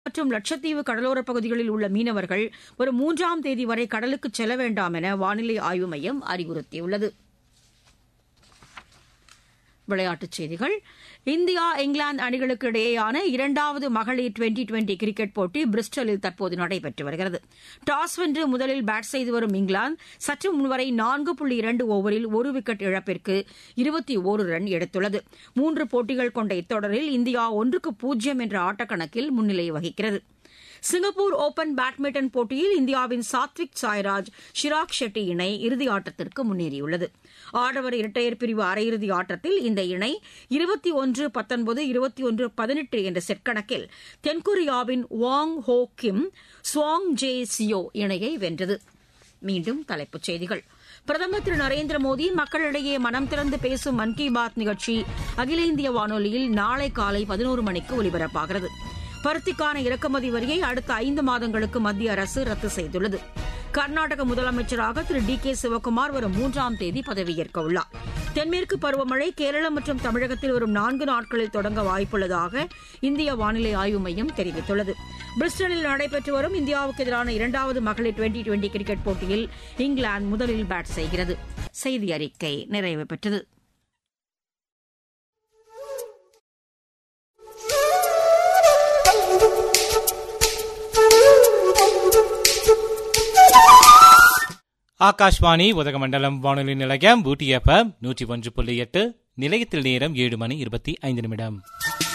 மற்றும் லட்சத்தீவு கடலோரப் பகுதிகளில் உள்ள மீனவர்கள் வரும் மூன்றாம் தேதி வரை கடலுக்கு செல்ல வேண்டாம் என வானிலை ஆய்வு மையம் அறிவுறுத்தியுள்ளது விளையாட்டுச் செய்திகள் இந்தியா இங்கிலாந்து அணிகளுக்கு இடையேயான இரண்டாவது மகளிர் டுவெண்டி டுவெண்டி கிரிக்கெட் போட்டி பிரிஸ்டலில் தற்போது நடைபெற்று வருகிறது டாஸ் வென்று முதலில் பேட் செய்து வரும் இங்கிலாந்து சற்று முன்வரை நான்கு புள்ளி இரண்டு ஓவரில் ஒரு விக்கெட் இழப்பிற்கு இருபத்தி ஒரு ரன் எடுத்துள்ளது மூன்று போட்டிகள் கொண்ட இத்தொடரில் இந்தியா ஒன்றுக்கு பூஜ்ஜியம் என்ற ஆட்டக்கணக்கில் முன்னிலை வகிக்கிறது சிங்கப்பூர் ஓபன் பேட்மிண்டன் போட்டியில் இந்தியாவின் சாத்விக் சாய்ராஜ் ஷிராக் ஷெட்டி இணை இறுதி ஆட்டத்திற்கு முன்னேறியுள்ளது ஆடவர் இரட்டையர் பிரிவு அரையிறுதி ஆட்டத்தில் இந்த இணை இருபத்தி ஒன்று பத்தொன்பது இருபத்தி ஒன்று பதினெட்டு என்ற செட் கணக்கில் தென்கொரியாவின் வாங் ஹோ கிம் ஸ்வாங் ஜே சியோ இணையை வென்றது மீண்டும் தலைப்புச் செய்திகள் பிரதமர் திரு நரேந்திர மோடி மக்களிடையே மனம் திறந்து பேசும் மன் கி பாத் நிகழ்ச்சி அகில இந்திய வானொலியில் நாளை காலை பதினோரு மணிக்கு ஒலிபரப்பாகிறது பருத்திக்கான இறக்குமதி வரியை அடுத்த ஐந்து மாதங்களுக்கு மத்திய அரசு ரத்து செய்துள்ளது கர்நாடக முதலமைச்சராக திரு டி கே சிவக்குமார் வரும் மூன்றாம் தேதி பதவியேற்க உள்ளார் தென்மேற்கு பருவமழை கேரளம் மற்றும் தமிழகத்தில் வரும் நான்கு நாட்களில் தொடங்க வாய்ப்புள்ளதாக இந்திய வானிலை ஆய்வு மையம் தெரிவித்துள்ளது பிரிஸ்டலில் நடைபெற்று வரும் இந்தியாவுக்கு எதிரான இரண்டாவது மகளிர் டுவெண்டி டுவெண்டி கிரிக்கெட் போட்டியில் இங்கிலாந்து முதலில் பேட் செய்கிறது செய்தி அறிக்கை நிறைவு பெற்றது ஆகாஷ்வாணி உதகமண்டலம் வானொலி நிலையம் ஊட்டி எஃப்எம் நூற்றி ஒன்று புள்ளி எட்டு நிலையத்தில் நேரம் ஏழு மணி இருபத்தி ஐந்து நிமிடம்